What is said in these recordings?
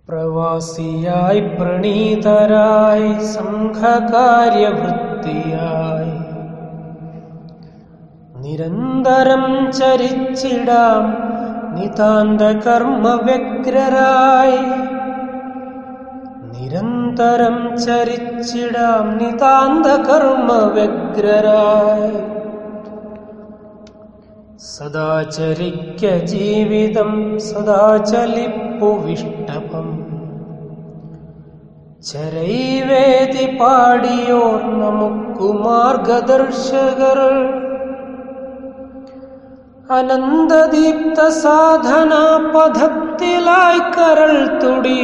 പ്രവാസിയായി പ്രണീതരായി സംഘകാര്യവൃത്തിയായി നിരന്തരം ചരിച്ചിടാം നിതാന്ത കർമ്മവ്യഗ്രരായി നിരന്തരം ചരിച്ചിടാം നിതാന്ത കർമ്മവ്യഗ്രരായി സദാ ചരിക്ക ജീവിതം സദാ ചലിപ്പു വിഷ്ടപം ചരൈവേദി പാടിയോർ നമുക്കു മാർഗദർശകർ അനന്തദീപ്ത സാധന പദത്തിലായി കരൾ തുടി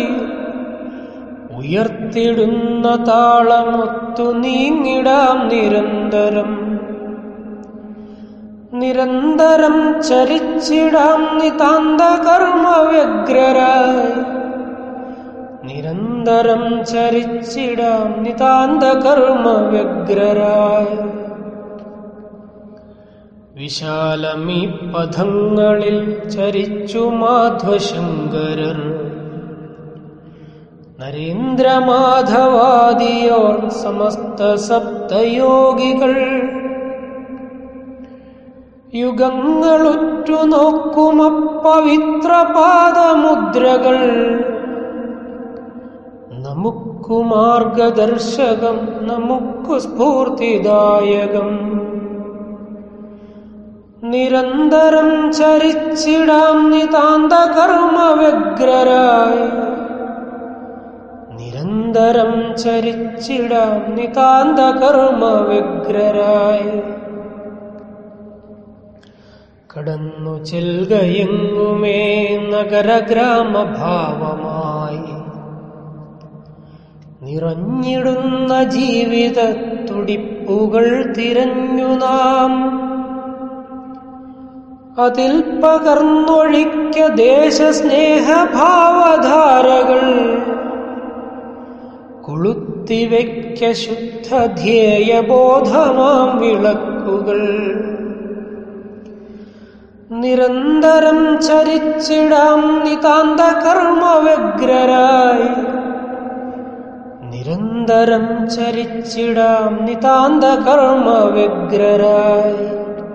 ഉയർത്തിടുന്ന താളമൊത്തു നീങ്ങിടാം നിരന്തരം നിരന്തരം ചരിച്ചിടാം നിതാന്ത കർമ്മവ്യഗ്രരായി നിരന്തരം ചരിച്ചിടാം നിതാന്ത കർമ്മവ്യഗ്രരായി വിശാലമീ പദങ്ങളിൽ ചരിച്ചു മാധ്വശങ്കരർ നരേന്ദ്രമാധവാദിയോർ സമസ്ത സപ്തയോഗികൾ യുഗങ്ങളുറ്റു നോക്കുമപ്പവിത്ര പാദമുദ്രകൾ നമുക്കു മാർഗദർശകം നമുക്കു സ്ഫൂർത്തിദായകം നിരന്തരം ചരിച്ചിടാം നിതാന്ത കർമ്മവ്യഗ്രരായി നിരന്തരം ചരിച്ചിടാം നിതാന്ത കർമ്മവ്യഗ്രരായി കടന്നു ചെൽകയെങ്ങുമേ നഗരഗ്രാമഭാവമായി നിറഞ്ഞിടുന്ന ജീവിത തുടിപ്പുകൾ തിരഞ്ഞു നാം അതിൽ പകർന്നൊഴിക്ക ദേശസ്നേഹഭാവധാരകൾ കൊളുത്തിവയ്ക്ക ശുദ്ധ ധ്യേയബോധമാം വിളക്കുകൾ നിരന്തരം ചരിച്ചിടാം നിതാന്ത കർമ്മവ്യഗ്രരായി നിരന്തരം ചരിച്ചിടാം നിതാന്ത കർമ്മവ്യഗ്രരായി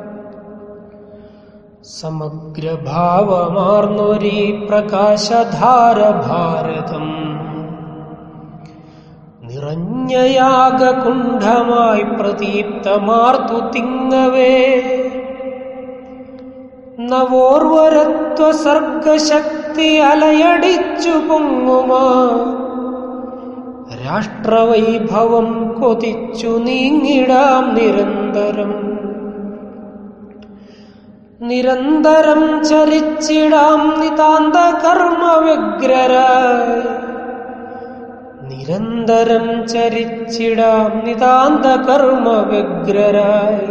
സമഗ്രഭാവമാർന്നൊരീ പ്രകാശധാര ഭാരതം നിറഞ്ഞയാകുണ്ഠമായി പ്രദീപ്തമാർത്തു തിങ്ങവേ നവോർവരത്വ സർഗശക്തി അലയടിച്ചു പൊങ്ങുമാ രാഷ്ട്രവൈഭവം കൊതിച്ചു നീങ്ങിടാം നിരന്തരം നിരന്തരം ചരിച്ചിടാം നിതാന്ത കർമ്മവ്യഗ്രരായി നിരന്തരം ചരിച്ചിടാം നിതാന്ത കർമ്മവ്യഗ്രരായി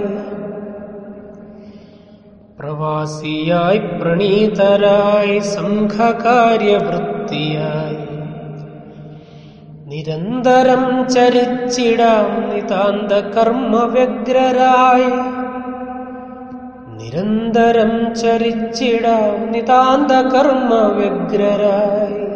പ്രവാസിയായി പ്രണീതരായി സംഘകാര്യവൃത്തിയായി നിരന്തരം ചരിച്ചിടാം നിതാന്ത കർമ്മവ്യഗ്രരായി നിരന്തരം ചരിച്ചിടാം നിതാന്ത കർമ്മവ്യഗ്രരായി